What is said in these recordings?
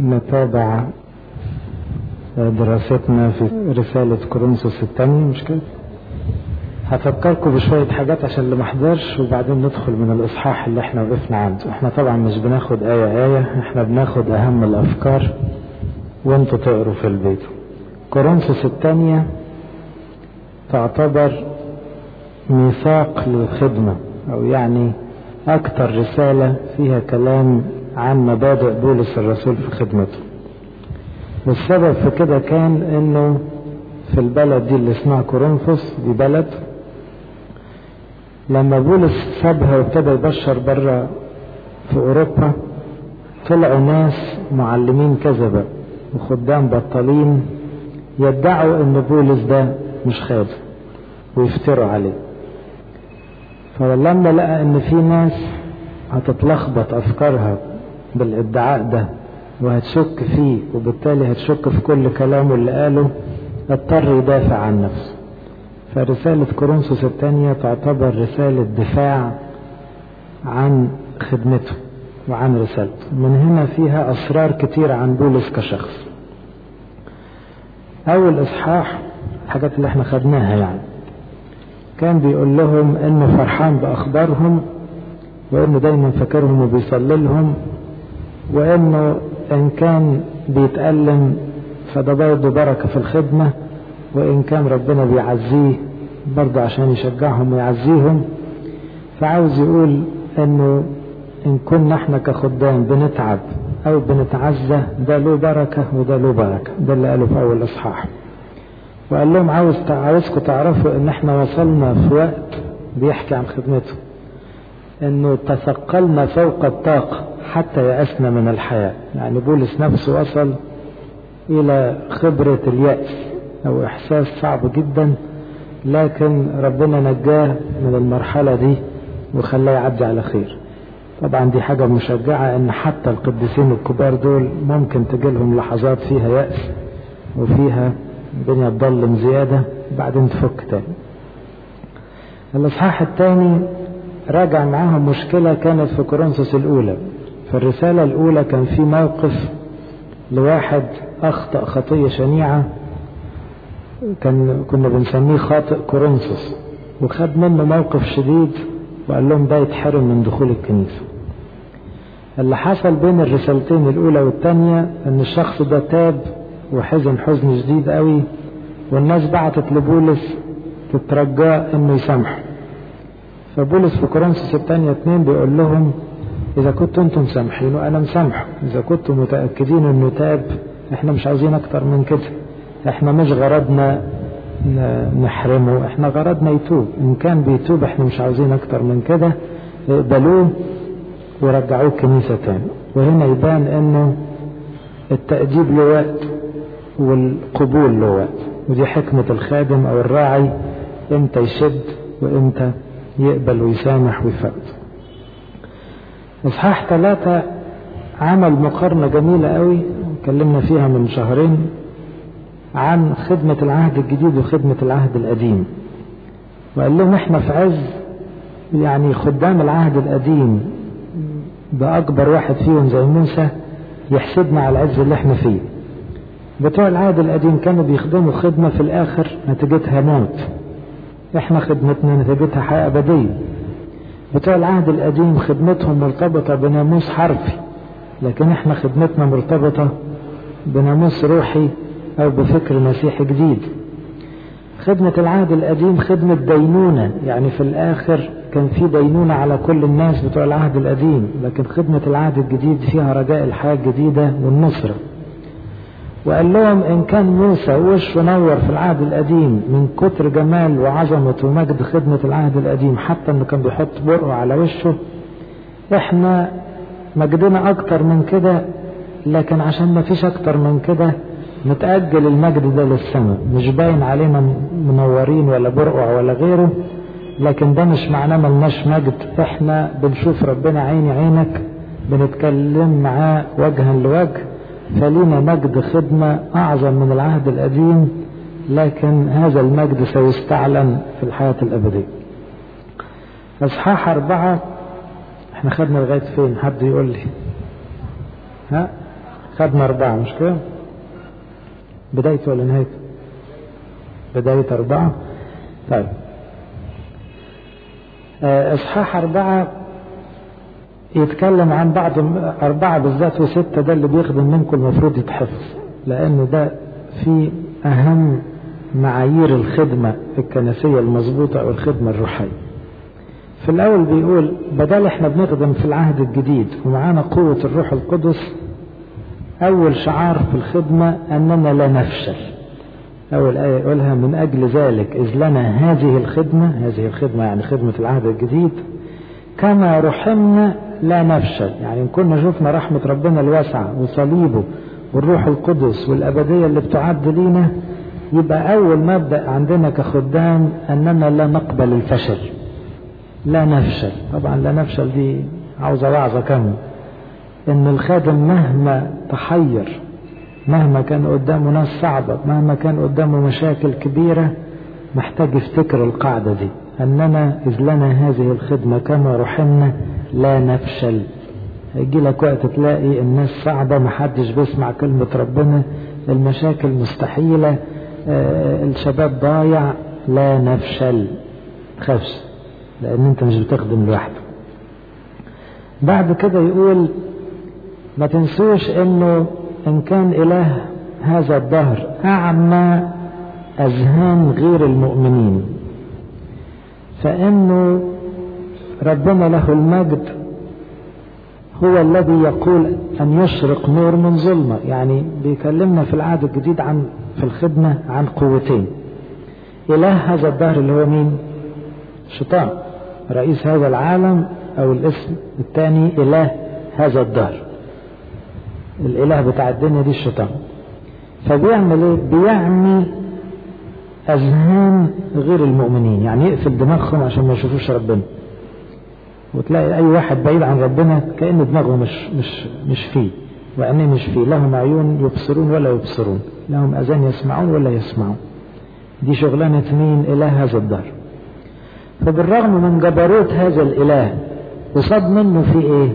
نتابع دراستنا في رسالة كورنثوس الثانية مش كده؟ هفكركم بشوية حاجات عشان اللي محضرش وبعدين ندخل من الإصحاح اللي احنا وقفنا عنده احنا طبعا مش بناخد آية آية احنا بناخد أهم الأفكار وانتوا تقروا في البيت كورنثوس الثانية تعتبر ميثاق للخدمة أو يعني أكثر رسالة فيها كلام عن مبادئ بولس الرسول في خدمته والسبب في كده كان انه في البلد دي اللي اسمها كورنثوس دي بلد لما بولس سابها وابتدى يبشر بره في اوروبا طلعوا ناس معلمين كذبة وخدام بطالين يدعوا ان بولس ده مش خادم ويفتروا عليه فلما لقى ان في ناس هتتلخبط افكارها بالادعاء ده وهتشك فيه وبالتالي هتشك في كل كلامه اللي قاله اضطر يدافع عن نفسه فرسالة كورنثوس الثانية تعتبر رسالة دفاع عن خدمته وعن رسالته من هنا فيها أسرار كتير عن بولس كشخص أول إصحاح الحاجات اللي احنا خدناها يعني كان بيقول لهم انه فرحان بأخبارهم وانه دايما فاكرهم وبيصلي لهم وانه ان كان بيتألم فده برضه بركة في الخدمة وان كان ربنا بيعزيه برضه عشان يشجعهم ويعزيهم فعاوز يقول انه ان كنا احنا كخدام بنتعب او بنتعزى ده له بركة وده له بركة ده اللي قاله في اول اصحاح وقال لهم عاوز عاوزكم تعرفوا ان احنا وصلنا في وقت بيحكي عن خدمته انه تثقلنا فوق الطاقة حتى يأسنا من الحياة يعني بولس نفسه وصل الى خبرة اليأس او احساس صعب جدا لكن ربنا نجاه من المرحلة دي وخلاه يعدي على خير طبعا دي حاجة مشجعة ان حتى القديسين الكبار دول ممكن تجيلهم لحظات فيها يأس وفيها الدنيا تضلم زيادة بعدين تفك تاني الإصحاح الثاني راجع معاهم مشكلة كانت في كورنثوس الأولى في الرسالة الأولى كان في موقف لواحد أخطأ خطية شنيعة كان كنا بنسميه خاطئ كورنثوس وخد منه موقف شديد وقال لهم ده يتحرم من دخول الكنيسة اللي حصل بين الرسالتين الأولى والثانية إن الشخص ده تاب وحزن حزن شديد قوي والناس بعتت لبولس تترجاه انه يسامحه فبولس في كورنثوس الثانية اتنين بيقول لهم إذا كنتوا أنتم مسامحينه أنا مسامحه إذا كنتم متأكدين إنه تاب إحنا مش عاوزين أكتر من كده إحنا مش غرضنا نحرمه إحنا غرضنا يتوب إن كان بيتوب إحنا مش عاوزين أكتر من كده اقبلوه ورجعوه الكنيسة تاني وهنا يبان إنه التأديب له وقت والقبول له وقت ودي حكمة الخادم أو الراعي إمتى يشد وإمتى يقبل ويسامح ويفقد إصحاح ثلاثة عمل مقارنة جميلة قوي اتكلمنا فيها من شهرين عن خدمة العهد الجديد وخدمة العهد القديم وقال لهم احنا في عز يعني خدام العهد القديم ده أكبر واحد فيهم زي موسى يحسدنا على العز اللي احنا فيه بتوع العهد القديم كانوا بيخدموا خدمة في الآخر نتيجتها موت احنا خدمتنا نتيجتها حياة أبدية بتوع العهد القديم خدمتهم مرتبطة بناموس حرفي لكن احنا خدمتنا مرتبطة بناموس روحي أو بفكر مسيحي جديد خدمة العهد القديم خدمة دينونة يعني في الآخر كان في دينونة على كل الناس بتوع العهد القديم لكن خدمة العهد الجديد فيها رجاء الحياة الجديدة والنصرة وقال لهم إن كان موسى وشه نور في العهد القديم من كتر جمال وعظمة ومجد خدمة العهد القديم حتى إنه كان بيحط برقه على وشه إحنا مجدنا أكتر من كده لكن عشان ما فيش أكتر من كده نتأجل المجد ده للسماء مش باين علينا منورين ولا برقع ولا غيره لكن ده مش معناه ملناش مجد احنا بنشوف ربنا عيني عينك بنتكلم معاه وجها لوجه فلينا مجد خدمة أعظم من العهد القديم لكن هذا المجد سيستعلن في الحياة الأبدية أصحاح أربعة احنا خدنا لغاية فين حد يقول لي ها خدنا أربعة مش كده بدايته ولا نهايته بداية أربعة طيب إصحاح أربعة يتكلم عن بعض أربعة بالذات وستة ده اللي بيخدم منكم المفروض يتحفظ لأنه ده في أهم معايير الخدمة الكنسية المظبوطة أو الخدمة الروحية في الأول بيقول بدل احنا بنخدم في العهد الجديد ومعانا قوة الروح القدس أول شعار في الخدمة أننا لا نفشل أول آية يقولها من أجل ذلك إذ لنا هذه الخدمة هذه الخدمة يعني خدمة العهد الجديد كما رحمنا لا نفشل يعني إن كنا شفنا رحمة ربنا الواسعة وصليبه والروح القدس والأبدية اللي بتعد لينا يبقى أول مبدأ عندنا كخدام أننا لا نقبل الفشل لا نفشل طبعا لا نفشل دي عاوزة وعظة كاملة إن الخادم مهما تحير مهما كان قدامه ناس صعبة مهما كان قدامه مشاكل كبيرة محتاج يفتكر القاعدة دي أننا إذ لنا هذه الخدمة كما رحمنا لا نفشل يجي لك وقت تلاقي الناس صعبة محدش بيسمع كلمة ربنا المشاكل مستحيلة آه الشباب ضايع لا نفشل تخافش لأن أنت مش بتخدم لوحدك بعد كده يقول ما تنسوش انه ان كان اله هذا الدهر اعمى اذهان غير المؤمنين فانه ربنا له المجد هو الذي يقول ان يشرق نور من ظلمه يعني بيكلمنا في العهد الجديد عن في الخدمه عن قوتين اله هذا الدهر اللي هو مين شيطان رئيس هذا العالم او الاسم الثاني اله هذا الدهر الاله بتاع الدنيا دي الشيطان فبيعمل ايه بيعمي اذهان غير المؤمنين يعني يقفل دماغهم عشان ما يشوفوش ربنا وتلاقي اي واحد بعيد عن ربنا كان دماغه مش مش مش فيه وعينيه مش فيه لهم عيون يبصرون ولا يبصرون لهم اذان يسمعون ولا يسمعون دي شغلانه مين اله هذا الدهر فبالرغم من جبروت هذا الاله وصاد منه في ايه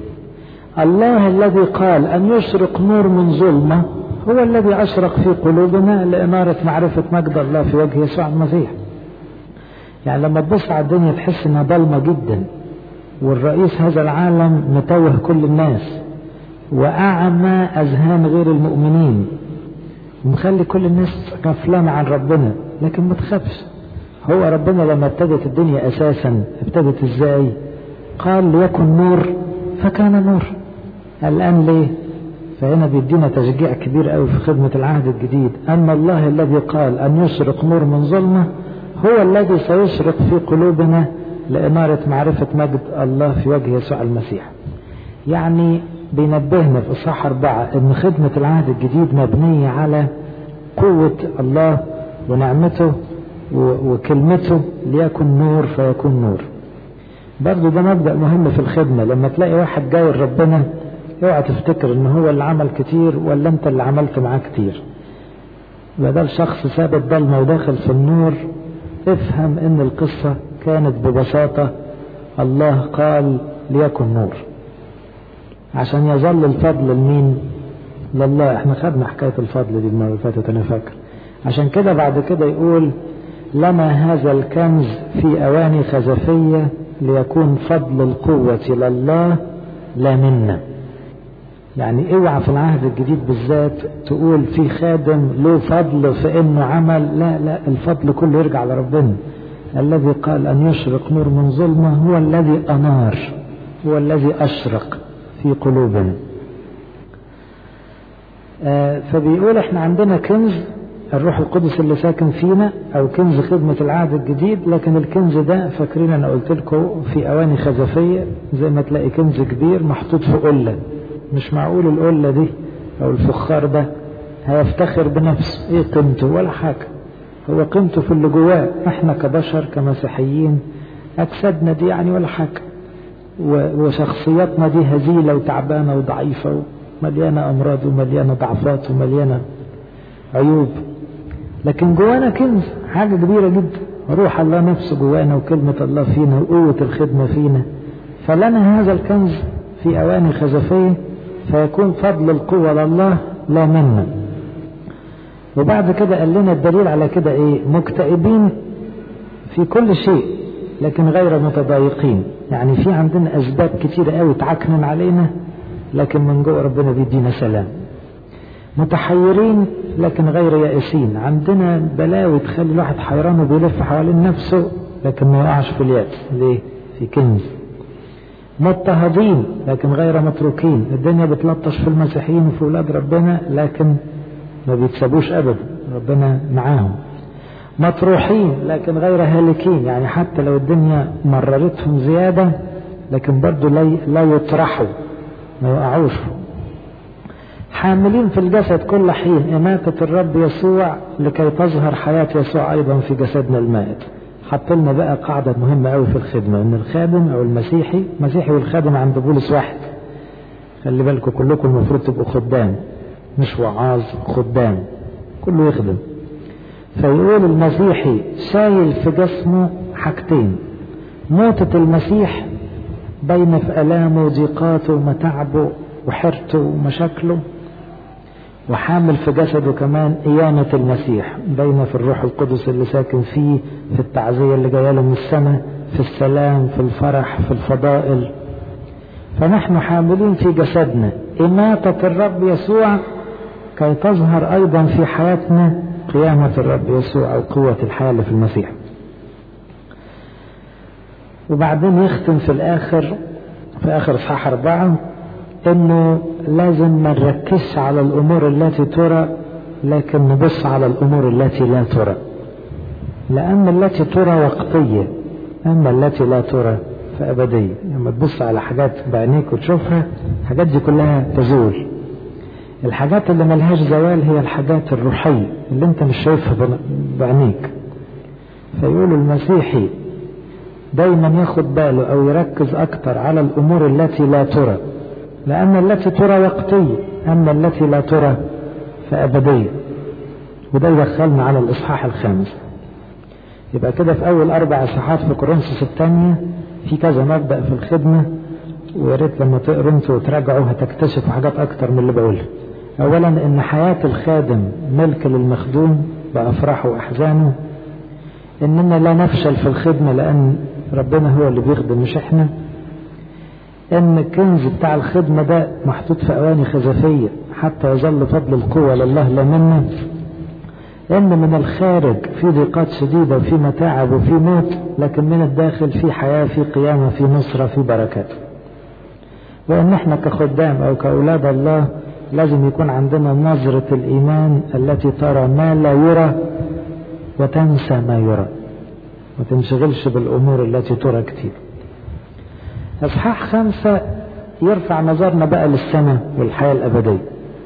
الله الذي قال أن يشرق نور من ظلمة هو الذي أشرق في قلوبنا لإنارة معرفة مجد الله في وجه يسوع المسيح يعني لما تبص على الدنيا تحس إنها ضلمة جدا والرئيس هذا العالم متوه كل الناس وأعمى أذهان غير المؤمنين ومخلي كل الناس غفلانة عن ربنا لكن ما تخافش هو ربنا لما ابتدت الدنيا أساسا ابتدت إزاي قال ليكن نور فكان نور الآن ليه فهنا بيدينا تشجيع كبير قوي في خدمة العهد الجديد أن الله الذي قال أن يشرق نور من ظلمة هو الذي سيشرق في قلوبنا لإنارة معرفة مجد الله في وجه يسوع المسيح يعني بينبهنا في إصحاح أربعة أن خدمة العهد الجديد مبنية على قوة الله ونعمته وكلمته ليكن نور فيكون نور برضه ده مبدأ مهم في الخدمة لما تلاقي واحد جاي لربنا اوعى تفتكر ان هو اللي عمل كتير ولا انت اللي عملت معاه كتير بدل شخص ساب الضلمة وداخل في النور افهم ان القصة كانت ببساطة الله قال ليكن نور عشان يظل الفضل لمين لله احنا خدنا حكاية الفضل دي المرة اللي فاتت انا فاكر عشان كده بعد كده يقول لنا هذا الكنز في اواني خزفيه ليكون فضل القوة لله لا منا يعني اوعى في العهد الجديد بالذات تقول في خادم له فضل في انه عمل لا لا الفضل كله يرجع لربنا الذي قال ان يشرق نور من ظلمه هو الذي انار هو الذي اشرق في قلوبنا آه فبيقول احنا عندنا كنز الروح القدس اللي ساكن فينا او كنز خدمة العهد الجديد لكن الكنز ده فاكرين انا قلت لكم في اواني خزفية زي ما تلاقي كنز كبير محطوط في قلة مش معقول القلة دي او الفخار ده هيفتخر بنفسه ايه قيمته ولا حاجة هو قيمته في اللي جواه احنا كبشر كمسيحيين اجسادنا دي يعني ولا حاجة وشخصياتنا دي هزيلة وتعبانة وضعيفة ومليانة امراض ومليانة ضعفات ومليانة عيوب لكن جوانا كنز حاجة كبيرة جدا روح الله نفسه جوانا وكلمة الله فينا وقوة الخدمة فينا فلنا هذا الكنز في أواني خزفية فيكون فضل القوة لله لا منا وبعد كده قال لنا الدليل على كده ايه مكتئبين في كل شيء لكن غير متضايقين يعني في عندنا اسباب كتيرة قوي تعكنن علينا لكن من جوه ربنا بيدينا سلام متحيرين لكن غير يائسين عندنا بلاوي تخلي الواحد حيران وبيلف حوالين نفسه لكن ما يقعش في اليأس ليه في كنز مضطهدين لكن غير متروكين الدنيا بتلطش في المسيحيين وفي ولاد ربنا لكن ما بيتسابوش ابدا ربنا معاهم مطروحين لكن غير هالكين يعني حتى لو الدنيا مررتهم زيادة لكن برضو لا يطرحوا ما يقعوش حاملين في الجسد كل حين إماتة الرب يسوع لكي تظهر حياة يسوع أيضا في جسدنا المائت حط لنا بقى قاعدة مهمة قوي في الخدمة إن الخادم أو المسيحي المسيحي والخادم عند بولس واحد خلي بالكم كلكم المفروض تبقوا خدام مش وعاظ خدام كله يخدم فيقول المسيحي شايل في جسمه حاجتين موتة المسيح بين في ألامه وضيقاته ومتاعبه وحرته ومشاكله وحامل في جسده كمان قيامة المسيح بين في الروح القدس اللي ساكن فيه في التعزية اللي جاية له من السماء في السلام في الفرح في الفضائل فنحن حاملين في جسدنا إماتة الرب يسوع كي تظهر أيضا في حياتنا قيامة الرب يسوع أو قوة الحياة اللي في المسيح وبعدين يختم في الآخر في آخر إصحاح أربعة إنه لازم ما نركزش على الأمور التي ترى لكن نبص على الأمور التي لا ترى لأن التي ترى وقتية أما التي لا ترى فأبدية لما تبص على حاجات بعينيك وتشوفها الحاجات دي كلها تزول الحاجات اللي ملهاش زوال هي الحاجات الروحية اللي انت مش شايفها بعينيك فيقول المسيحي دايما ياخد باله او يركز اكتر على الامور التي لا ترى لان التي ترى وقتية اما التي لا ترى فابدية وده يدخلنا على الاصحاح الخامس يبقى كده في اول اربع اصحاحات في كورنثوس الثانية في كذا مبدأ في الخدمة ويا ريت لما تقروا انتوا وتراجعوا هتكتشفوا حاجات اكتر من اللي بقولها اولا ان حياة الخادم ملك للمخدوم بافراحه واحزانه اننا لا نفشل في الخدمة لان ربنا هو اللي بيخدم مش احنا ان الكنز بتاع الخدمة ده محطوط في اواني خزفية حتى يظل فضل القوة لله لا منا ان من الخارج في ضيقات شديدة وفي متاعب وفي موت لكن من الداخل في حياة في قيامة في نصرة في بركات وان احنا كخدام او كاولاد الله لازم يكون عندنا نظرة الايمان التي ترى ما لا يرى وتنسى ما يرى ما تنشغلش بالامور التي ترى كتير اصحاح خمسة يرفع نظرنا بقى للسماء والحياة الابدية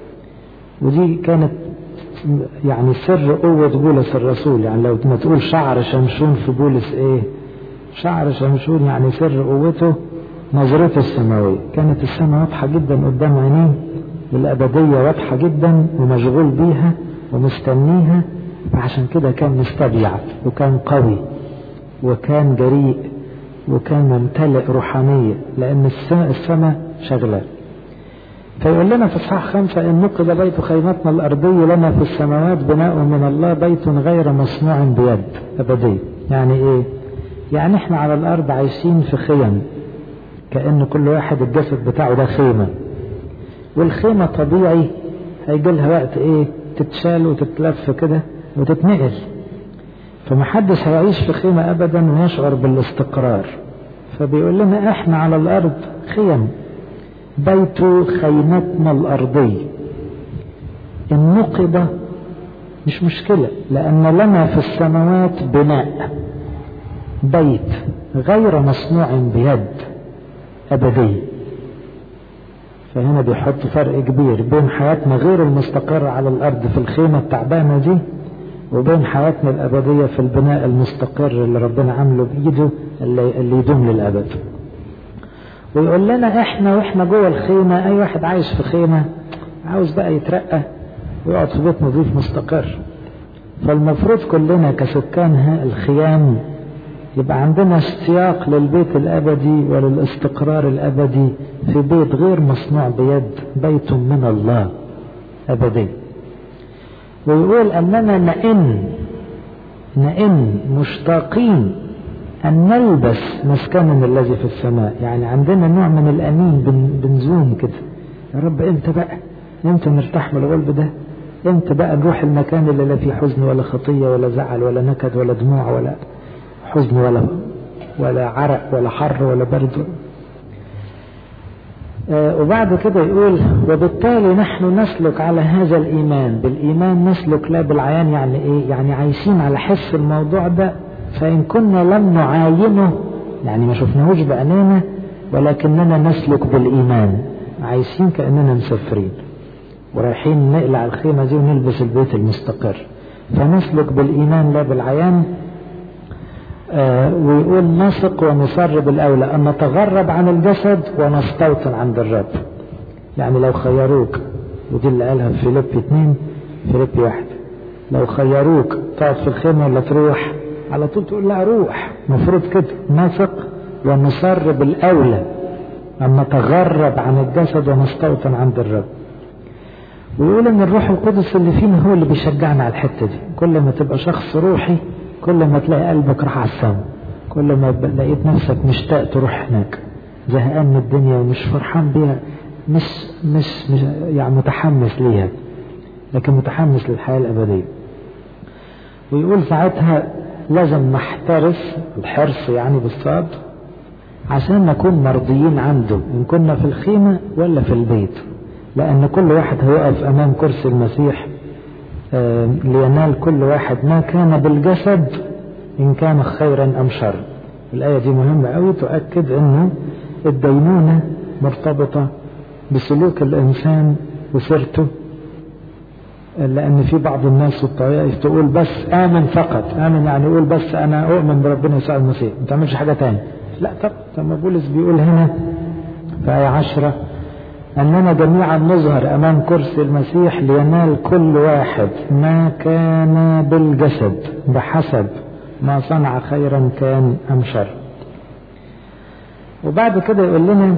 ودي كانت يعني سر قوة بولس الرسول يعني لو ما تقول شعر شمشون في بولس ايه شعر شمشون يعني سر قوته نظرته السماوية كانت السماء واضحة جدا قدام عينيه والأبدية واضحة جدا ومشغول بيها ومستنيها فعشان كده كان مستبيع وكان قوي وكان جريء وكان ممتلئ روحانية لأن السماء شغلة فيقول لنا في اصحاح خمسة إن نقد بيت خيمتنا الأرضي لنا في السماوات بناء من الله بيت غير مصنوع بيد أبدي يعني إيه؟ يعني إحنا على الأرض عايشين في خيم كأن كل واحد الجسد بتاعه ده خيمة والخيمة طبيعي هيجي لها وقت إيه؟ تتشال وتتلف كده وتتنقل فمحدش هيعيش في خيمة أبدا ويشعر بالاستقرار فبيقول لنا إحنا على الأرض خيم بيت خيمتنا الأرضي النقبة مش مشكلة لأن لنا في السماوات بناء بيت غير مصنوع بيد أبدي فهنا بيحط فرق كبير بين حياتنا غير المستقرة على الأرض في الخيمة التعبانة دي وبين حياتنا الأبدية في البناء المستقر اللي ربنا عامله بإيده اللي, اللي يدوم للأبد ويقول لنا احنا واحنا جوه الخيمة اي واحد عايش في خيمة عاوز بقى يترقى ويقعد في بيت نظيف مستقر فالمفروض كلنا كسكان الخيام يبقى عندنا اشتياق للبيت الأبدي وللاستقرار الأبدي في بيت غير مصنوع بيد بيت من الله أبدي ويقول أننا نئن نئن مشتاقين أن نلبس مسكننا الذي في السماء يعني عندنا نوع من الأنين بن بنزوم كده يا رب امتى بقى امتى نرتاح من الغلب ده امتى بقى نروح المكان اللي لا فيه حزن ولا خطية ولا زعل ولا نكد ولا دموع ولا حزن ولا ولا عرق ولا حر ولا برد آه وبعد كده يقول وبالتالي نحن نسلك على هذا الإيمان بالإيمان نسلك لا بالعيان يعني إيه يعني عايشين على حس الموضوع ده فإن كنا لم نعاينه يعني ما شفناهوش بعينينا ولكننا نسلك بالإيمان عايشين كأننا مسافرين ورايحين نقلع الخيمة دي ونلبس البيت المستقر فنسلك بالإيمان لا بالعيان آه ويقول نثق ونصر بالأولى أن نتغرب عن الجسد ونستوطن عند الرب يعني لو خيروك ودي اللي قالها في فيليب اتنين فيليب واحد لو خيروك تقعد في الخيمة ولا تروح على طول تقول لا روح مفروض كده نثق ونصر بالأولى أن نتغرب عن الجسد ونستوطن عند الرب ويقول ان الروح القدس اللي فينا هو اللي بيشجعنا على الحته دي كل ما تبقى شخص روحي كل ما تلاقي قلبك راح على السما كل ما لقيت نفسك مشتاق تروح هناك زهقان من الدنيا ومش فرحان بيها مش مش, مش يعني متحمس ليها لكن متحمس للحياه الابديه ويقول ساعتها لازم نحترس الحرص يعني بالصاد عشان نكون مرضيين عنده ان كنا في الخيمه ولا في البيت لأن كل واحد هيقف أمام كرسي المسيح لينال كل واحد ما كان بالجسد إن كان خيرا أم شر الآية دي مهمة أوي تؤكد أنه الدينونة مرتبطة بسلوك الإنسان وسيرته لأن في بعض الناس والطوائف تقول بس آمن فقط آمن يعني يقول بس أنا أؤمن بربنا يسوع المسيح ما تعملش حاجة تاني لا طب طب بولس بيقول هنا في آية عشرة أننا جميعا نظهر أمام كرسي المسيح لينال كل واحد ما كان بالجسد بحسب ما صنع خيرا كان أم شر وبعد كده يقول لنا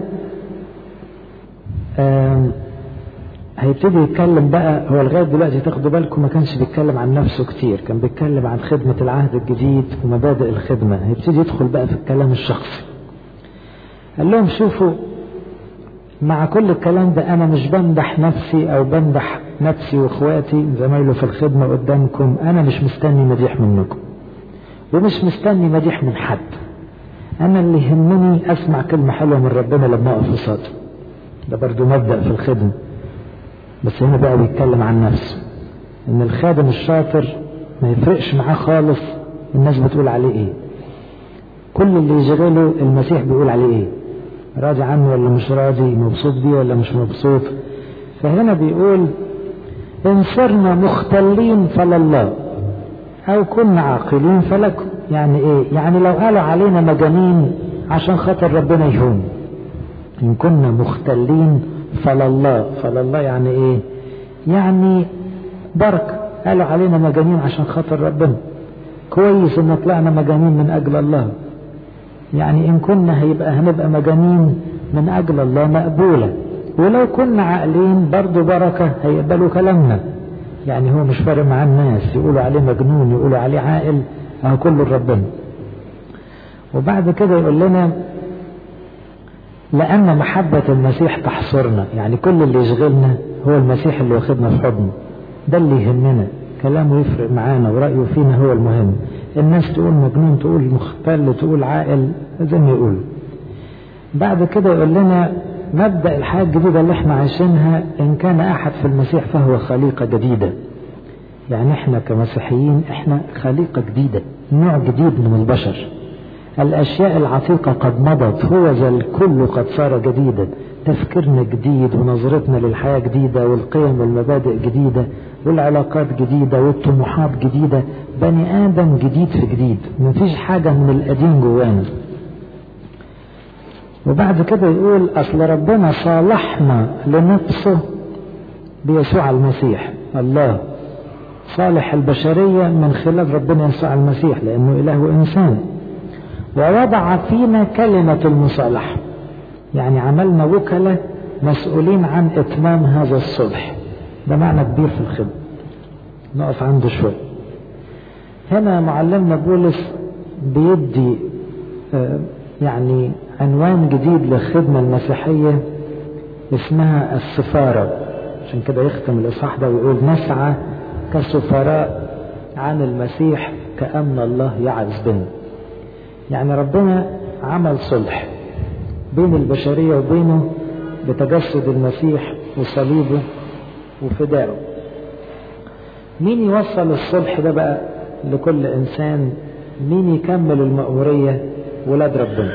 آه هيبتدي يتكلم بقى هو لغايه دلوقتي تاخدوا بالكم ما كانش بيتكلم عن نفسه كتير كان بيتكلم عن خدمه العهد الجديد ومبادئ الخدمه هيبتدي يدخل بقى في الكلام الشخصي قال لهم شوفوا مع كل الكلام ده انا مش بمدح نفسي او بمدح نفسي واخواتي زمايله في الخدمه قدامكم انا مش مستني مديح منكم ومش مستني مديح من حد انا اللي يهمني اسمع كلمه حلوه من ربنا لما اقف قصاده ده برضو مبدا في الخدمه بس هنا بقى بيتكلم عن نفسه ان الخادم الشاطر ما يفرقش معاه خالص الناس بتقول عليه ايه كل اللي يشغله المسيح بيقول عليه ايه راضي عنه ولا مش راضي مبسوط بيه ولا مش مبسوط فهنا بيقول إن صرنا مختلين فلله أو كنا عاقلين فلكم يعني إيه يعني لو قالوا علينا مجانين عشان خاطر ربنا يهون إن كنا مختلين فلله فلله يعني إيه يعني بركة قالوا علينا مجانين عشان خاطر ربنا كويس إن طلعنا مجانين من أجل الله يعني إن كنا هيبقى هنبقى مجانين من أجل الله مقبولة ولو كنا عاقلين برضو بركة هيقبلوا كلامنا يعني هو مش فارق مع الناس يقولوا عليه مجنون يقولوا عليه عاقل أهو كله ربنا وبعد كده يقول لنا لأن محبة المسيح تحصرنا يعني كل اللي يشغلنا هو المسيح اللي واخدنا في حضنه ده اللي يهمنا كلامه يفرق معانا ورأيه فينا هو المهم الناس تقول مجنون تقول مختل تقول عاقل زي ما يقولوا بعد كده يقول لنا مبدأ الحياة الجديدة اللي احنا عايشينها إن كان أحد في المسيح فهو خليقة جديدة يعني احنا كمسيحيين احنا خليقة جديدة نوع جديد من البشر الأشياء العتيقة قد مضت هو ذا الكل قد صار جديدا تفكيرنا جديد ونظرتنا للحياة جديدة والقيم والمبادئ جديدة والعلاقات جديدة والطموحات جديدة بني آدم جديد في جديد مفيش حاجة من القديم جوانا وبعد كده يقول أصل ربنا صالحنا لنفسه بيسوع المسيح الله صالح البشرية من خلال ربنا يسوع المسيح لأنه إله إنسان ووضع فينا كلمة المصالحة يعني عملنا وكلاء مسؤولين عن إتمام هذا الصلح ده معنى كبير في الخدمة نقف عنده شوي هنا معلمنا بولس بيدي آه يعني عنوان جديد للخدمة المسيحية اسمها السفارة عشان كده يختم الإصحاح ده ويقول نسعى كسفراء عن المسيح كأن الله يعز بنا يعني ربنا عمل صلح بين البشرية وبينه بتجسد المسيح وصليبه وفدائه مين يوصل الصلح ده بقى لكل إنسان مين يكمل المأمورية ولاد ربنا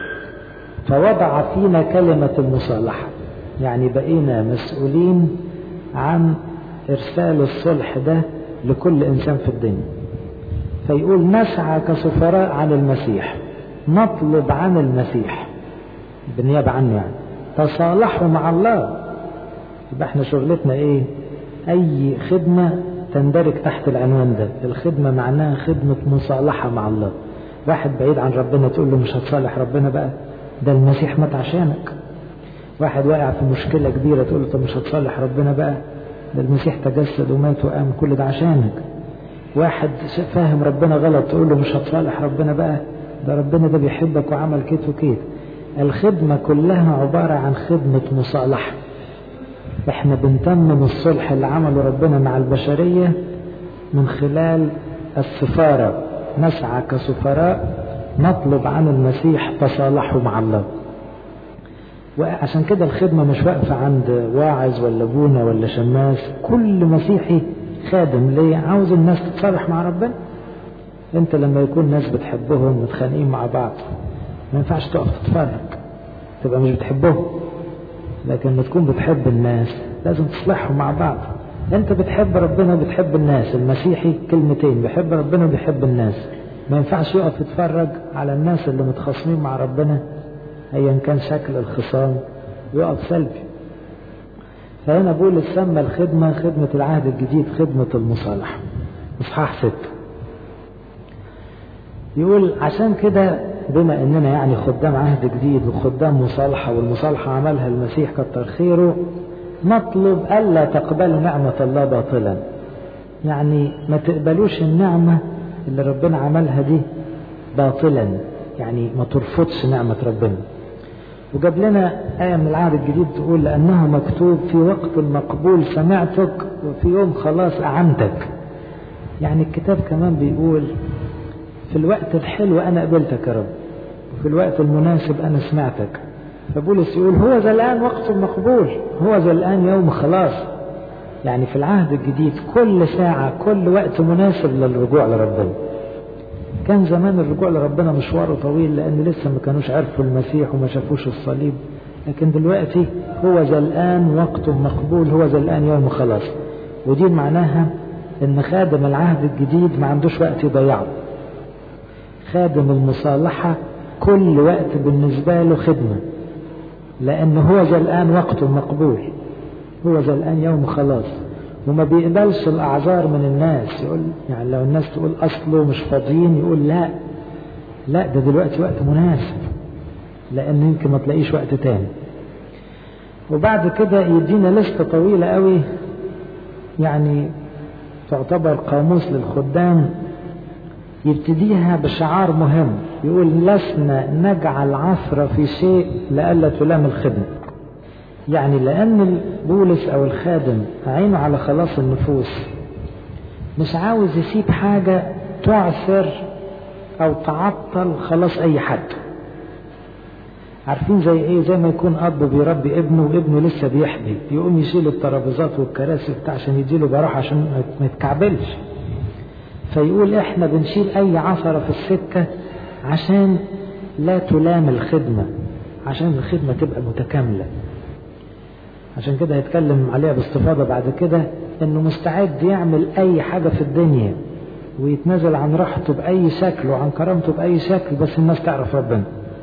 فوضع فينا كلمة المصالحة يعني بقينا مسؤولين عن إرسال الصلح ده لكل إنسان في الدنيا فيقول نسعى كسفراء عن المسيح نطلب عن المسيح بالنيابة عنه يعني تصالحوا مع الله يبقى احنا شغلتنا ايه اي خدمة تندرج تحت العنوان ده الخدمة معناها خدمة مصالحة مع الله واحد بعيد عن ربنا تقول له مش هتصالح ربنا بقى ده المسيح مات عشانك واحد واقع في مشكلة كبيرة تقول له طب مش هتصالح ربنا بقى ده المسيح تجسد ومات وقام كل ده عشانك واحد فاهم ربنا غلط تقول له مش هتصالح ربنا بقى ده ربنا ده بيحبك وعمل كده وكده الخدمة كلها عبارة عن خدمة مصالحة احنا بنتمم الصلح اللي عمله ربنا مع البشرية من خلال السفارة نسعى كسفراء نطلب عن المسيح تصالحوا مع الله وعشان كده الخدمة مش واقفة عند واعظ ولا بونا ولا شماس كل مسيحي خادم ليه عاوز الناس تتصالح مع ربنا انت لما يكون ناس بتحبهم متخانقين مع بعض ما ينفعش تقف تتفرج تبقى مش بتحبهم لكن لما تكون بتحب الناس لازم تصلحهم مع بعض انت بتحب ربنا وبتحب الناس المسيحي كلمتين بيحب ربنا وبيحب الناس ما ينفعش يقف يتفرج على الناس اللي متخاصمين مع ربنا ايا كان شكل الخصام ويقف سلبي فهنا بولس سمى الخدمة خدمة العهد الجديد خدمة المصالحة إصحاح ستة يقول عشان كده بما اننا يعني خدام عهد جديد وخدام مصالحة والمصالحة عملها المسيح كتر خيره نطلب ألا تقبلوا نعمة الله باطلا يعني ما تقبلوش النعمة اللي ربنا عملها دي باطلا يعني ما ترفضش نعمة ربنا وجاب لنا آية من العهد الجديد تقول لأنه مكتوب في وقت مقبول سمعتك وفي يوم خلاص أعنتك يعني الكتاب كمان بيقول في الوقت الحلو أنا قبلتك يا رب وفي الوقت المناسب أنا سمعتك فبولس يقول هو ذا الآن وقت مقبول هو ذا الآن يوم خلاص يعني في العهد الجديد كل ساعة كل وقت مناسب للرجوع لربنا كان زمان الرجوع لربنا مشواره طويل لأن لسه ما كانوش عرفوا المسيح وما شافوش الصليب لكن دلوقتي هو ذا الآن وقت مقبول هو ذا الآن يوم خلاص ودي معناها إن خادم العهد الجديد ما عندوش وقت يضيعه خادم المصالحة كل وقت بالنسبة له خدمة لأن هو ذا الآن وقت مقبول هو ذا الآن يوم خلاص وما بيقبلش الأعذار من الناس يقول يعني لو الناس تقول أصله مش فاضيين يقول لا لا ده دلوقتي وقت مناسب لأن يمكن ما تلاقيش وقت تاني وبعد كده يدينا لستة طويلة قوي يعني تعتبر قاموس للخدام يبتديها بشعار مهم يقول لسنا نجعل عثرة في شيء لئلا تلام الخدمة يعني لأن بولس أو الخادم عينه على خلاص النفوس مش عاوز يسيب حاجة تعثر أو تعطل خلاص أي حد عارفين زي ايه زي ما يكون اب بيربي ابنه وابنه لسه بيحبي يقوم يشيل الترابيزات والكراسي بتاع عشان يديله براحه عشان ما يتكعبلش فيقول احنا بنشيل اي عثره في السكه عشان لا تلام الخدمه عشان الخدمه تبقى متكامله عشان كده هيتكلم عليها باستفاضه بعد كده انه مستعد يعمل اي حاجه في الدنيا ويتنازل عن راحته باي شكل وعن كرامته باي شكل بس الناس تعرف ربنا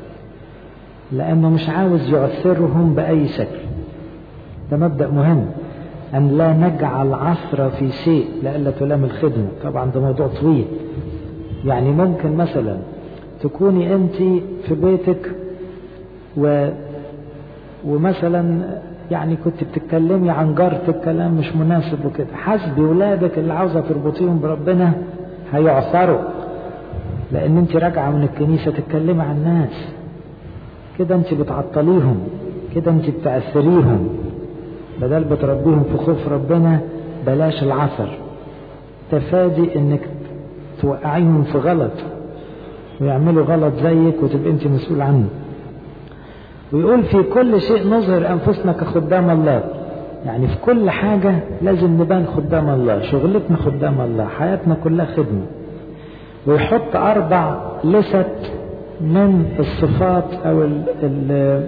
لأنه مش عاوز يعثرهم بأي شكل ده مبدأ مهم أن لا نجعل عثرة في شيء لئلا تلام الخدمة طبعا ده موضوع طويل يعني ممكن مثلا تكوني أنت في بيتك و ومثلا يعني كنت بتتكلمي عن جارتك كلام مش مناسب وكده حسبي ولادك اللي عاوزة تربطيهم بربنا هيعثروا لأن أنت راجعة من الكنيسة تتكلمي عن الناس كده أنت بتعطليهم كده أنت بتأثريهم بدل بتربيهم في خوف ربنا بلاش العثر تفادي انك توقعيهم في غلط ويعملوا غلط زيك وتبقى انت مسؤول عنه ويقول في كل شيء نظهر انفسنا كخدام الله يعني في كل حاجة لازم نبان خدام الله شغلتنا خدام الله حياتنا كلها خدمة ويحط أربع لست من الصفات أو ال ال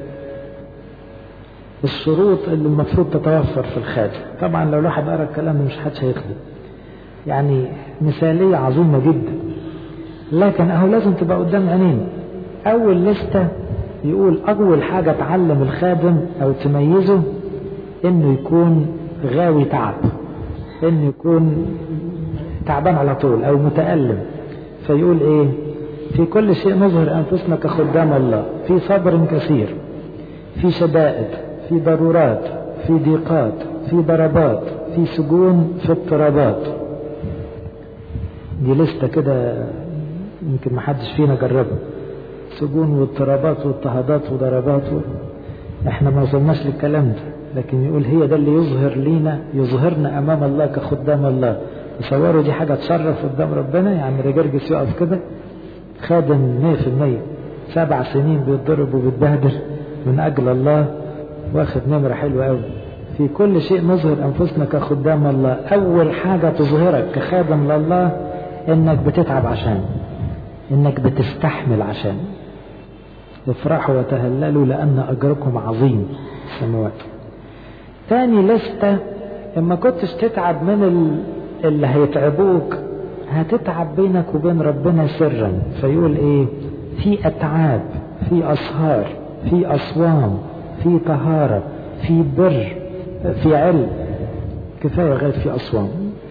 الشروط اللي المفروض تتوفر في الخادم طبعا لو الواحد قرا الكلام مش حدش هيخدم يعني مثالية عظيمة جدا لكن اهو لازم تبقى قدام عينينا اول لستة يقول اول حاجة تعلم الخادم او تميزه انه يكون غاوي تعب انه يكون تعبان على طول او متألم فيقول ايه في كل شيء نظهر انفسنا كخدام الله في صبر كثير في شدائد في ضرورات في ضيقات في ضربات في سجون في اضطرابات دي لستة كده يمكن ما حدش فينا جربها سجون واضطرابات واضطهادات وضربات و... احنا ما وصلناش للكلام ده لكن يقول هي ده اللي يظهر لينا يظهرنا امام الله كخدام الله تصوروا دي حاجة تشرف قدام ربنا يعني رجرجس يقف كده خادم 100% سبع سنين بيتضرب وبيتبهدل من اجل الله واخد نمرة حلوة قوي في كل شيء نظهر أنفسنا كخدام الله أول حاجة تظهرك كخادم لله إنك بتتعب عشان إنك بتستحمل عشان افرحوا وتهللوا لأن أجركم عظيم السماوات تاني لستة إما كنتش تتعب من اللي هيتعبوك هتتعب بينك وبين ربنا سرا فيقول إيه في أتعاب في أسهار في أصوام في طهارة في بر في علم كفاية غير في أصوام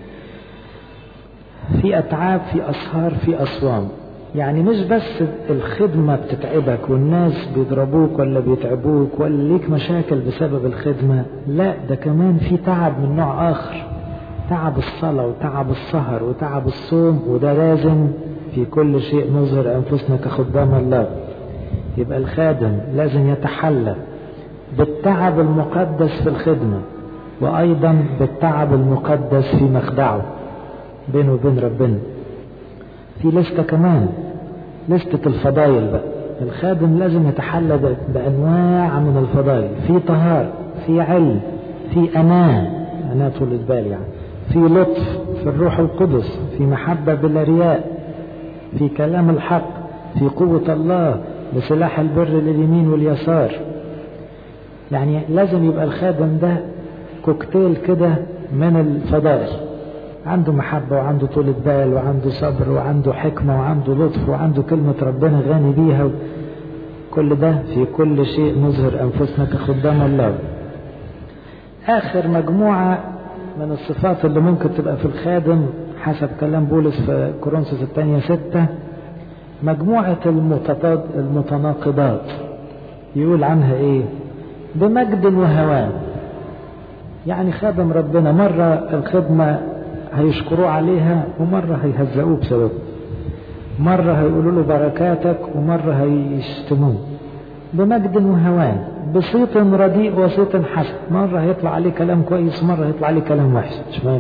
في أتعاب في أسهار في أصوام يعني مش بس الخدمة بتتعبك والناس بيضربوك ولا بيتعبوك ولا ليك مشاكل بسبب الخدمة لا ده كمان في تعب من نوع آخر تعب الصلاة وتعب السهر وتعب الصوم وده لازم في كل شيء نظهر أنفسنا كخدام الله يبقى الخادم لازم يتحلى بالتعب المقدس في الخدمة وأيضا بالتعب المقدس في مخدعه بينه وبين ربنا في لستة كمان لستة الفضايل بقى الخادم لازم يتحلى بأنواع من الفضائل في طهار في علم في أمان أنا طولة بال يعني في لطف في الروح القدس في محبة بلا رياء في كلام الحق في قوة الله بسلاح البر لليمين واليسار يعني لازم يبقى الخادم ده كوكتيل كده من الفضائل عنده محبة وعنده طولة بال وعنده صبر وعنده حكمة وعنده لطف وعنده كلمة ربنا غني بيها كل ده في كل شيء نظهر أنفسنا كخدام الله آخر مجموعة من الصفات اللي ممكن تبقى في الخادم حسب كلام بولس في كورنثوس الثانية ستة مجموعة المتضاد المتناقضات يقول عنها ايه بمجد وهوان يعني خادم ربنا مرة الخدمة هيشكروه عليها ومرة هيهزقوه بسبب مرة هيقولوا له بركاتك ومرة هيشتموه بمجد وهوان بصيت رديء وصيت حسن مرة هيطلع عليه كلام كويس ومرة هيطلع عليه كلام وحش مش فاهم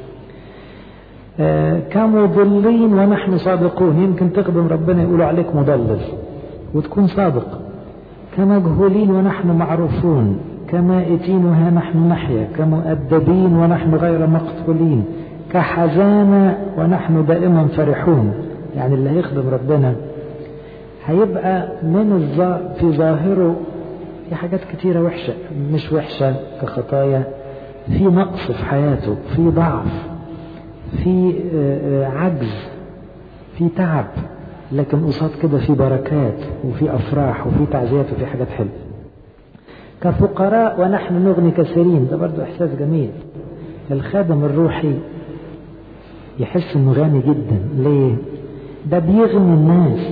آه كمضلين ونحن صادقون يمكن تخدم ربنا يقولوا عليك مضلل وتكون صادق كمجهولين ونحن معروفون كمائتين وها نحن نحيا كمؤدبين ونحن غير مقتولين كحزانة ونحن دائما فرحون يعني اللي هيخدم ربنا هيبقى من الظا في ظاهره في حاجات كتيرة وحشة مش وحشة كخطايا في نقص في حياته في ضعف في عجز في تعب لكن قصاد كده في بركات وفي أفراح وفي تعزيات وفي حاجات حلوة كفقراء ونحن نغني كثيرين ده برضو إحساس جميل الخادم الروحي يحس إنه غني جدا ليه؟ ده بيغني الناس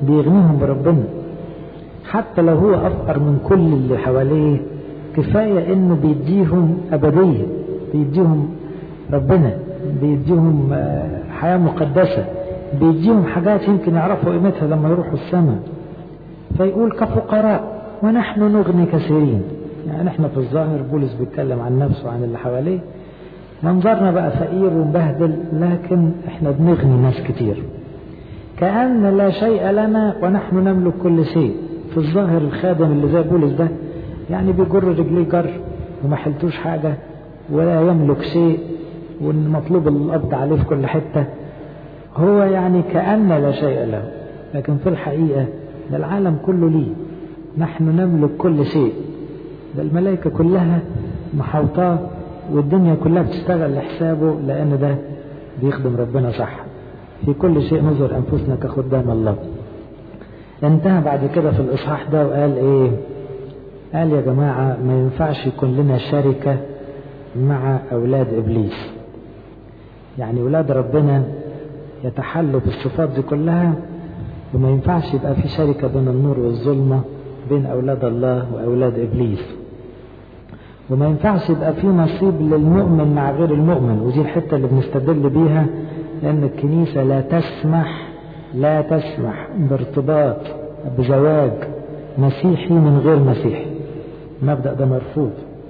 بيغنيهم بربنا حتى لو هو أفقر من كل اللي حواليه كفاية إنه بيديهم أبدية بيديهم ربنا بيديهم حياة مقدسة بيديهم حاجات يمكن يعرفوا قيمتها لما يروحوا السماء فيقول كفقراء ونحن نغني كثيرين يعني احنا في الظاهر بولس بيتكلم عن نفسه وعن اللي حواليه منظرنا بقى فقير ومبهدل لكن احنا بنغني ناس كتير كأن لا شيء لنا ونحن نملك كل شيء في الظاهر الخادم اللي زي بولس ده يعني بيجر رجليه جر وما حلتوش حاجة ولا يملك شيء والمطلوب القبض عليه في كل حتة هو يعني كأن لا شيء له لكن في الحقيقة ده العالم كله ليه نحن نملك كل شيء ده الملائكة كلها محوطاه والدنيا كلها بتشتغل لحسابه لأن ده بيخدم ربنا صح في كل شيء نظر أنفسنا كخدام الله انتهى بعد كده في الإصحاح ده وقال إيه قال يا جماعة ما ينفعش يكون لنا شركة مع أولاد إبليس يعني أولاد ربنا يتحلوا بالصفات دي كلها وما ينفعش يبقى في شركة بين النور والظلمة بين أولاد الله وأولاد إبليس وما ينفعش يبقى في نصيب للمؤمن مع غير المؤمن ودي الحتة اللي بنستدل بيها لأن الكنيسة لا تسمح لا تسمح بارتباط بزواج مسيحي من غير مسيحي المبدأ ده مرفوض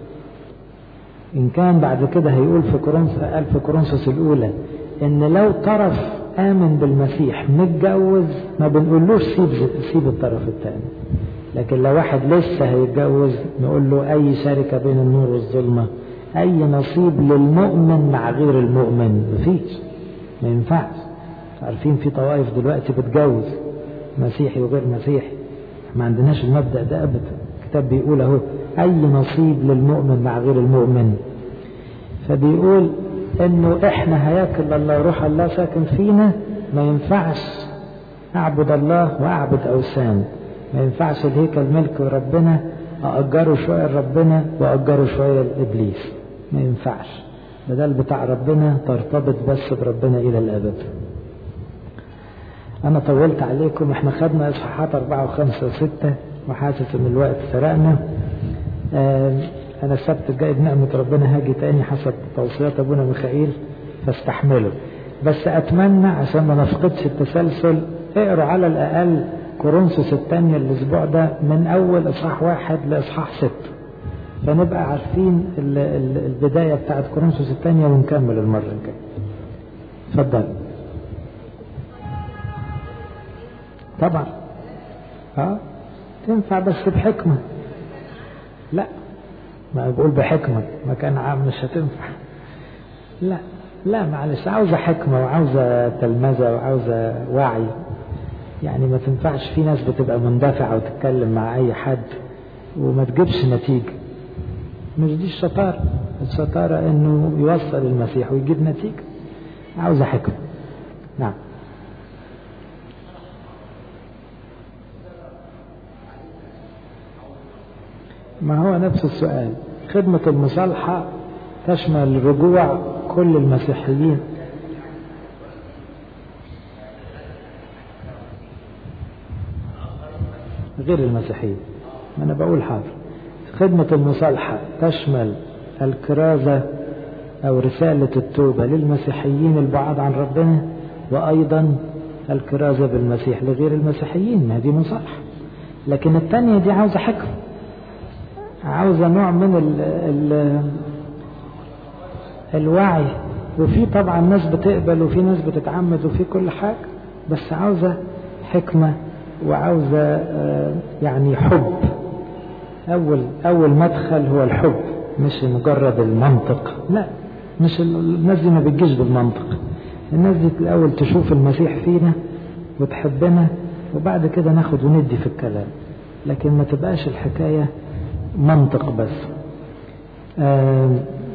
إن كان بعد كده هيقول في كورنثوس قال في كورنثوس الأولى إن لو طرف آمن بالمسيح متجوز ما بنقولوش سيب سيب الطرف الثاني لكن لو واحد لسه هيتجوز نقول له أي شركة بين النور والظلمة أي نصيب للمؤمن مع غير المؤمن مفيش ما ينفعش عارفين في طوائف دلوقتي بتجوز مسيحي وغير مسيحي ما عندناش المبدأ ده أبدا الكتاب بيقول أهو أي نصيب للمؤمن مع غير المؤمن فبيقول إنه إحنا هياكل الله روح الله ساكن فينا ما ينفعش أعبد الله وأعبد أوثان ما ينفعش الهيكل ملك ربنا أأجره شوية لربنا وأأجره شوية لإبليس ما ينفعش بدل بتاع ربنا ترتبط بس بربنا إلى الأبد أنا طولت عليكم إحنا خدنا إصحاحات أربعة وخمسة وستة وحاسس إن الوقت سرقنا آه أنا السبت الجاي بنعمة ربنا هاجي تاني حسب توصيات أبونا ميخائيل فاستحمله بس أتمنى عشان ما نفقدش التسلسل اقروا على الأقل كورنثوس الثانية الأسبوع ده من أول إصحاح واحد لإصحاح ست فنبقى عارفين البداية بتاعت كورنثوس الثانية ونكمل المرة الجاية اتفضل طبعا اه تنفع بس بحكمة لا ما بقول بحكمة ما كان عام مش هتنفع لا لا معلش عاوزة حكمة وعاوزة تلمذة وعاوزة وعي يعني ما تنفعش في ناس بتبقى مندفعة وتتكلم مع أي حد وما تجيبش نتيجة مش دي الشطارة الشطارة إنه يوصل المسيح ويجيب نتيجة عاوزة حكمة نعم ما هو نفس السؤال خدمة المصالحة تشمل رجوع كل المسيحيين غير المسيحيين ما أنا بقول حاضر خدمة المصالحة تشمل الكرازة أو رسالة التوبة للمسيحيين البعاد عن ربنا وأيضا الكرازة بالمسيح لغير المسيحيين ما دي مصالحة لكن الثانية دي عاوزة حكم عاوزة نوع من ال ال الوعي وفي طبعا ناس بتقبل وفي ناس بتتعمد وفي كل حاجة بس عاوزة حكمة وعاوزة يعني حب أول أول مدخل هو الحب مش مجرد المنطق لا مش الناس دي ما بتجيش بالمنطق الناس دي الأول تشوف المسيح فينا وتحبنا وبعد كده ناخد وندي في الكلام لكن ما تبقاش الحكاية منطق بس آه,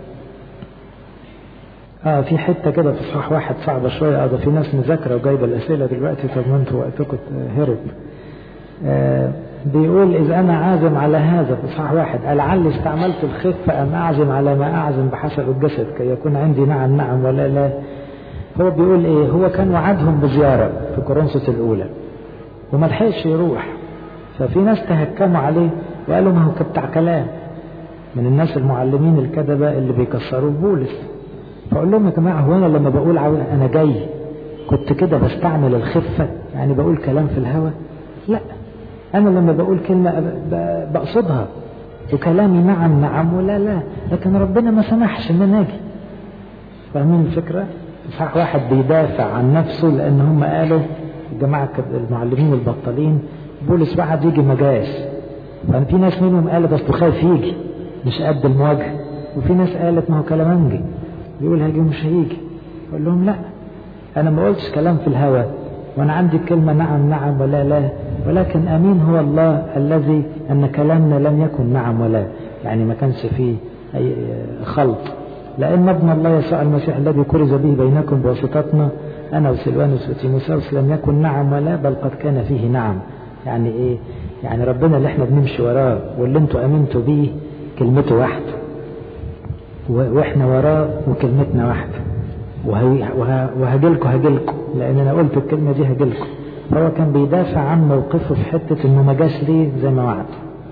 آه في حتة كده في صحاح واحد صعبة شوية آه في ناس مذاكرة وجايبة الأسئلة دلوقتي طب ما انتوا وقتكم هرب آه بيقول إذا أنا عازم على هذا في صحاح واحد لعلي استعملت الخفة أم أعزم على ما أعزم بحسب الجسد كي يكون عندي نعم نعم ولا لا هو بيقول إيه هو كان وعدهم بزيارة في كورنثوس الأولى وما لحقش يروح ففي ناس تهكموا عليه وقالوا ما هو بتاع كلام من الناس المعلمين الكذبة اللي بيكسروا بولس فأقول لهم يا جماعة هو أنا لما بقول أنا جاي كنت كده بستعمل الخفة يعني بقول كلام في الهوى لا أنا لما بقول كلمة بقصدها وكلامي نعم نعم ولا لا لكن ربنا ما سمحش إن أنا أجي فاهمين الفكرة؟ صح واحد بيدافع عن نفسه لأن هم قالوا الجماعة المعلمين البطالين بولس بعد يجي ما جاش ففي ناس منهم قالت أصله خايف يجي مش قد المواجهة وفي ناس قالت ما هو كلامنجي بيقول هيجي ومش هيجي أقول لهم لا أنا ما قلتش كلام في الهوى وأنا عندي كلمة نعم نعم ولا لا ولكن أمين هو الله الذي أن كلامنا لم يكن نعم ولا يعني ما كانش فيه أي خلط لأن ابن الله يسوع المسيح الذي كرز به بينكم بواسطتنا أنا وسلوانوس وتيموساوس لم يكن نعم ولا بل قد كان فيه نعم يعني إيه؟ يعني ربنا اللي احنا بنمشي وراه واللي انتوا امنتوا بيه كلمته واحده واحنا وراه وكلمتنا واحده وهجيلكوا هجيلكوا لان انا قلت الكلمه دي هجيلكوا فهو كان بيدافع عن موقفه في حته انه ما جاش ليه زي ما وعد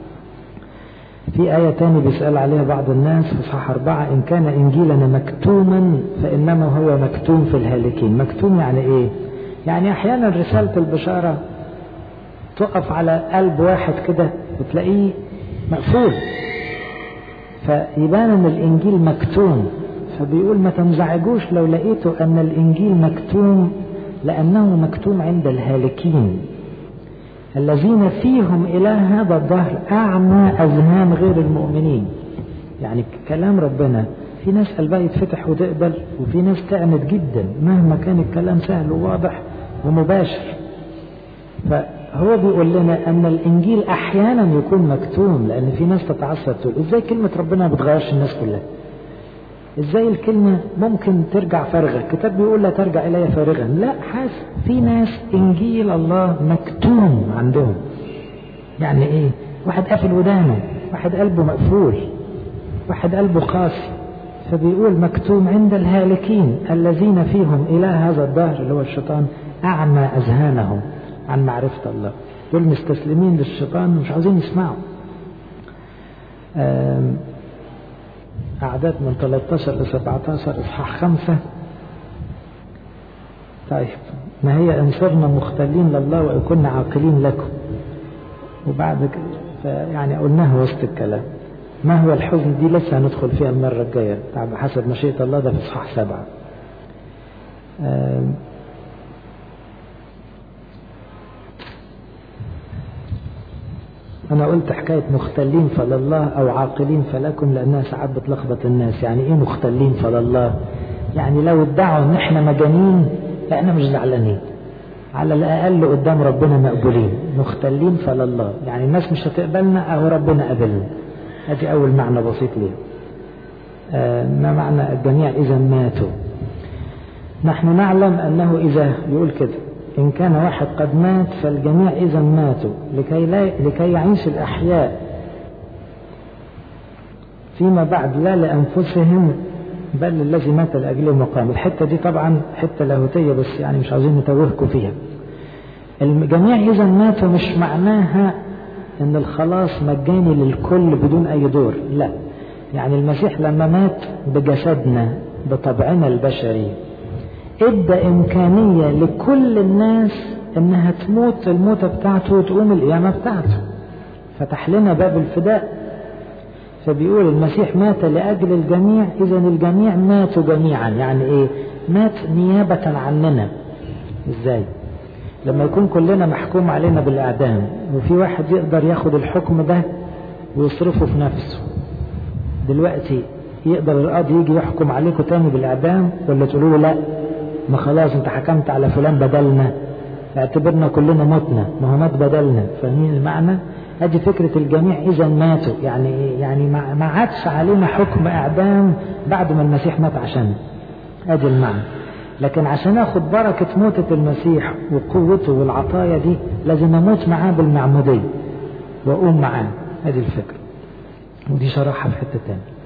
في آية تاني بيسأل عليها بعض الناس في صح أربعة إن كان إنجيلنا مكتوما فإنما هو مكتوم في الهالكين مكتوم يعني إيه؟ يعني أحيانا رسالة البشارة تقف على قلب واحد كده وتلاقيه مقفول فيبان ان الانجيل مكتوم فبيقول ما تنزعجوش لو لقيتوا ان الانجيل مكتوم لانه مكتوم عند الهالكين الذين فيهم اله هذا الظهر اعمى اذهان غير المؤمنين يعني كلام ربنا في ناس قلبها يتفتح وتقبل وفي ناس تعند جدا مهما كان الكلام سهل وواضح ومباشر فهو بيقول لنا ان الانجيل احيانا يكون مكتوم لان في ناس تتعصب تقول ازاي كلمه ربنا ما بتغيرش الناس كلها ازاي الكلمه ممكن ترجع فارغه الكتاب بيقول لا ترجع الي فارغا لا حاس في ناس انجيل الله مكتوم عندهم يعني ايه واحد قافل ودانه واحد قلبه مقفول واحد قلبه قاسي فبيقول مكتوم عند الهالكين الذين فيهم اله هذا الدهر اللي هو الشيطان اعمى اذهانهم عن معرفة الله دول مستسلمين للشيطان ومش عاوزين يسمعوا أعداد من 13 ل 17 إصحاح خمسة طيب ما هي إن صرنا مختلين لله وإن كنا عاقلين لكم وبعد يعني قلناها وسط الكلام ما هو الحزن دي لسه هندخل فيها المرة الجاية حسب مشيئة الله ده في إصحاح سبعة أنا قلت حكاية مختلين فلله أو عاقلين فلكم لأنها ساعات بتلخبط الناس يعني إيه مختلين فلله يعني لو ادعوا إن إحنا مجانين إحنا مش زعلانين على الأقل قدام ربنا مقبولين مختلين فلله يعني الناس مش هتقبلنا أو ربنا قبلنا أدي أول معنى بسيط ليه آه ما معنى الجميع إذا ماتوا نحن نعلم أنه إذا يقول كده إن كان واحد قد مات فالجميع إذا ماتوا لكي, لا لكي يعيش الأحياء فيما بعد لا لأنفسهم بل الذي مات لأجلهم وقام الحتة دي طبعا حتة لاهوتية بس يعني مش عاوزين نتوهكم فيها الجميع إذا ماتوا مش معناها أن الخلاص مجاني للكل بدون أي دور لا يعني المسيح لما مات بجسدنا بطبعنا البشري ادى إمكانية لكل الناس إنها تموت الموتة بتاعته وتقوم القيامة بتاعته فتح لنا باب الفداء فبيقول المسيح مات لأجل الجميع إذا الجميع ماتوا جميعا يعني إيه مات نيابة عننا إزاي لما يكون كلنا محكوم علينا بالإعدام وفي واحد يقدر ياخد الحكم ده ويصرفه في نفسه دلوقتي يقدر القاضي يجي يحكم عليكم تاني بالإعدام ولا تقولوا له لا ما خلاص انت حكمت على فلان بدلنا اعتبرنا كلنا متنا ما هو مات بدلنا فاهمين المعنى ادي فكرة الجميع اذا ماتوا يعني يعني ما عادش علينا حكم اعدام بعد ما المسيح مات عشان ادي المعنى لكن عشان اخد بركة موتة المسيح وقوته والعطايا دي لازم اموت معاه بالمعمودية واقوم معاه ادي الفكرة ودي شرحها في حتة تانية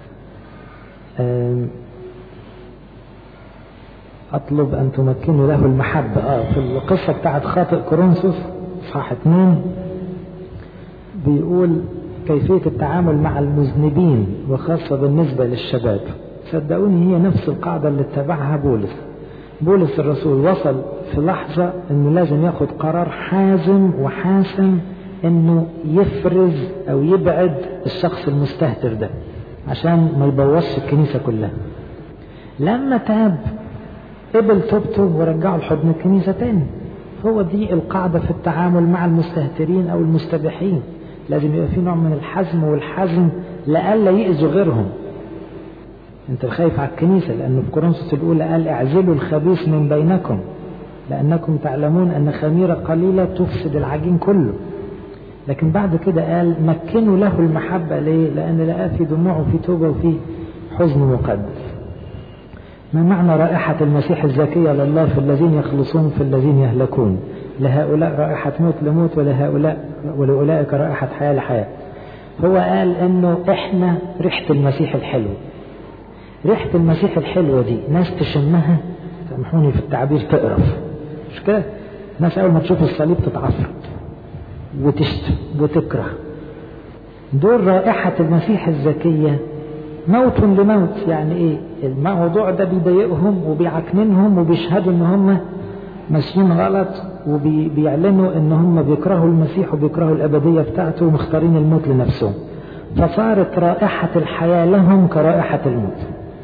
أطلب أن تمكنوا له المحبة آه في القصة بتاعت خاطئ كورنثوس اصحاح اتنين بيقول كيفية التعامل مع المذنبين وخاصة بالنسبة للشباب صدقوني هي نفس القاعدة اللي اتبعها بولس بولس الرسول وصل في لحظة انه لازم ياخد قرار حازم وحاسم انه يفرز او يبعد الشخص المستهتر ده عشان ما يبوظش الكنيسة كلها لما تاب قبل توبته ورجعه لحضن الكنيسة تاني هو دي القاعدة في التعامل مع المستهترين أو المستبحين لازم يبقى في نوع من الحزم والحزم لئلا يأذوا غيرهم انت خايف على الكنيسة لأنه في كورنثوس الأولى قال اعزلوا الخبيث من بينكم لأنكم تعلمون أن خميرة قليلة تفسد العجين كله لكن بعد كده قال مكنوا له المحبة ليه؟ لأن لقاه في دموع وفي توبة وفي حزن مقدس ما معنى رائحة المسيح الزكية لله في الذين يخلصون في الذين يهلكون لهؤلاء رائحة موت لموت ولهؤلاء ولأولئك رائحة حياة لحياة هو قال انه احنا ريحة المسيح الحلو ريحة المسيح الحلوة دي ناس تشمها سامحوني في التعبير تقرف مش كده ناس اول ما تشوف الصليب تتعصب وتشتم وتكره دول رائحة المسيح الزكية موت لموت يعني ايه الموضوع ده بيضايقهم وبيعكننهم وبيشهدوا ان هم ماشيين غلط وبيعلنوا ان هم بيكرهوا المسيح وبيكرهوا الابدية بتاعته ومختارين الموت لنفسهم فصارت رائحة الحياة لهم كرائحة الموت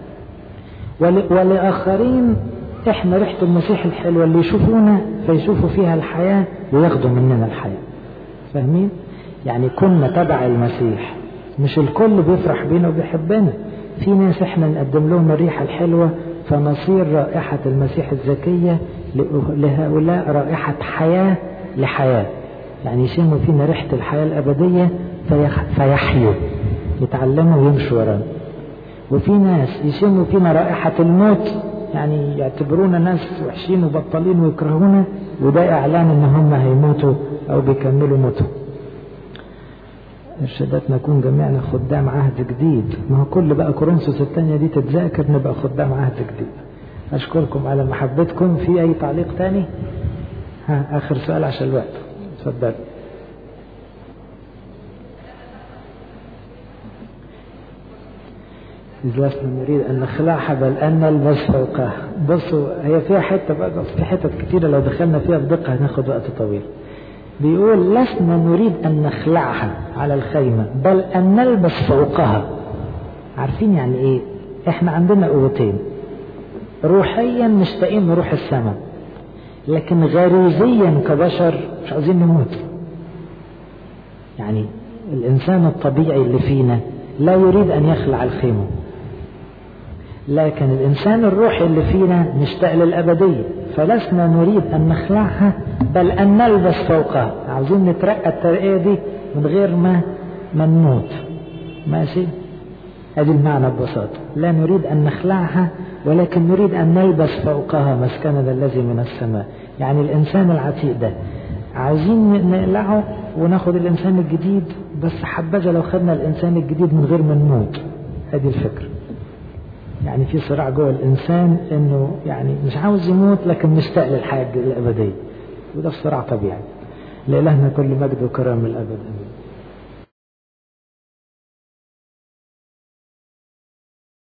ولآخرين احنا ريحة المسيح الحلوة اللي يشوفونا فيشوفوا فيها الحياة وياخدوا مننا الحياة فاهمين؟ يعني كنا تبع المسيح مش الكل بيفرح بينا وبيحبنا في ناس احنا نقدم لهم الريحة الحلوة فنصير رائحة المسيح الزكية لهؤلاء رائحة حياة لحياة يعني يشموا فينا ريحة الحياة الأبدية فيحيوا يتعلموا ويمشوا ورانا وفي ناس يشموا فينا رائحة الموت يعني يعتبرونا ناس وحشين وبطالين ويكرهونا وده إعلان إن هم هيموتوا أو بيكملوا موتهم ارشادات نكون جميعنا خدام عهد جديد ما هو كل بقى كورنثوس الثانية دي تتذاكر نبقى خدام عهد جديد أشكركم على محبتكم في أي تعليق تاني ها آخر سؤال عشان الوقت اتفضل إذ لسنا نريد أن نخلعها بل أن نلبس فوقها بصوا هي فيها حتة بقى في حتت كتيرة لو دخلنا فيها بدقة هناخد وقت طويل بيقول لسنا نريد أن نخلعها على الخيمة بل أن نلبس فوقها عارفين يعني إيه إحنا عندنا قوتين روحيا مشتاقين نروح السماء لكن غريزيا كبشر مش عاوزين نموت يعني الإنسان الطبيعي اللي فينا لا يريد أن يخلع الخيمة لكن الإنسان الروحي اللي فينا مشتاق للأبدية فلسنا نريد أن نخلعها بل أن نلبس فوقها عاوزين نترقى الترقية دي من غير ما ما نموت ماشي ادي المعنى ببساطة لا نريد أن نخلعها ولكن نريد أن نلبس فوقها مسكننا الذي من السماء يعني الإنسان العتيق ده عاوزين نقلعه وناخد الإنسان الجديد بس حبذا لو خدنا الإنسان الجديد من غير ما نموت ادي الفكرة يعني في صراع جوه الإنسان إنه يعني مش عاوز يموت لكن مشتاق للحياة الأبدية وده صراع طبيعي لإلهنا كل مجد وكرم الأبد آمين